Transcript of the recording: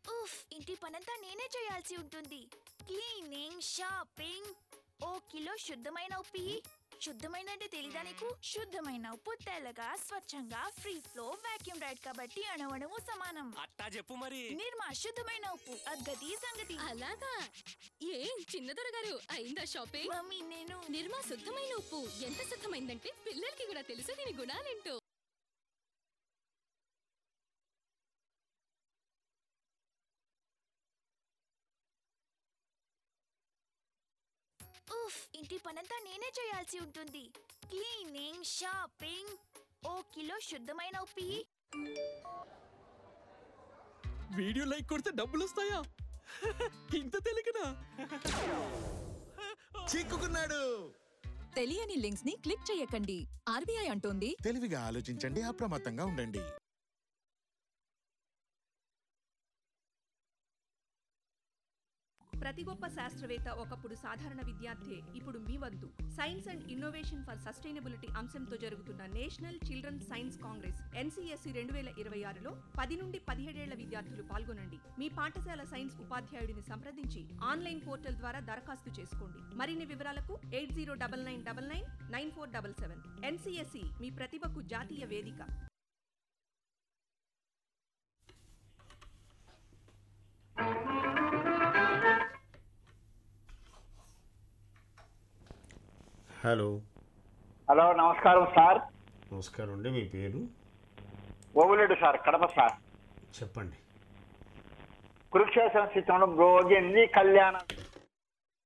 ఉఫ్ ఇంటి పనంతా నేనే చేయాల్సి ఉంటుంది క్లీనింగ్ షాపింగ్ ఓ కిలో శుద్ధమైన ఉప్పు ఇయ్యి. శుద్ధమైన అంటే తెలీదా నీకు శుద్ధమైన ఉప్పు తెల్లగా స్వచ్ఛంగా ఫ్రీ ఫ్లో వాక్యూమ్ రైడ్ కాబట్టి అణువణువు సమానం అట్టా చెప్పు మరి నిర్మా శుద్ధమైన ఉప్పు అగ్గది సంగతి అలాగా ఏం చిన్నదొర గారు అయిందా షాపింగ్ మమ్మీ నేను నిర్మా శుద్ధమైన ఉప్పు ఎంత శుద్ధమైందంటే పిల్లలకి కూడా తెలుసు దీని గుణాలేంటో ఉఫ్ ఇంటి పనంతా నేనే చేయాల్సి ఉంటుంది క్లీనింగ్ షాపింగ్ ఓ కిలో శుద్ధమైన ఉప్పు ఇయ్యి. వీడియో లైక్ కొడితే డబ్బులు వస్తాయా ఇంత తెలియకనా చిక్కుకున్నాడు తెలియని లింక్స్ ని క్లిక్ చేయకండి ఆర్బీఐ అంటోంది తెలివిగా ఆలోచించండి అప్రమత్తంగా ఉండండి ప్రతి గొప్ప శాస్త్రవేత్త ఒకప్పుడు సాధారణ విద్యార్థి ఇప్పుడు మీ వద్దు science and innovation for sustainability అంశంతో జరుగుతున్న national children science congress NCSC రెండు వేల ఇరవై ఆరులో పది నుండి పదిహేడేళ్ల విద్యార్థులు పాల్గొనండి మీ పాఠశాల సైన్స్ ఉపాధ్యాయుడిని సంప్రదించి ఆన్లైన్ పోర్టల్ ద్వారా దరఖాస్తు చేసుకోండి మరిన్ని వివరాలకు eight zero double nine double nine nine four double seven NCSC మీ ప్రతిభకు జాతీయ వేదిక హలో హలో నమస్కారం సార్ నమస్కారం అండి మీ పేరు ఓవులేడు సార్ కడప సార్ చెప్పండి కురుక్షేత్రం చిత్రంలో భోజన్ని కళ్యాణ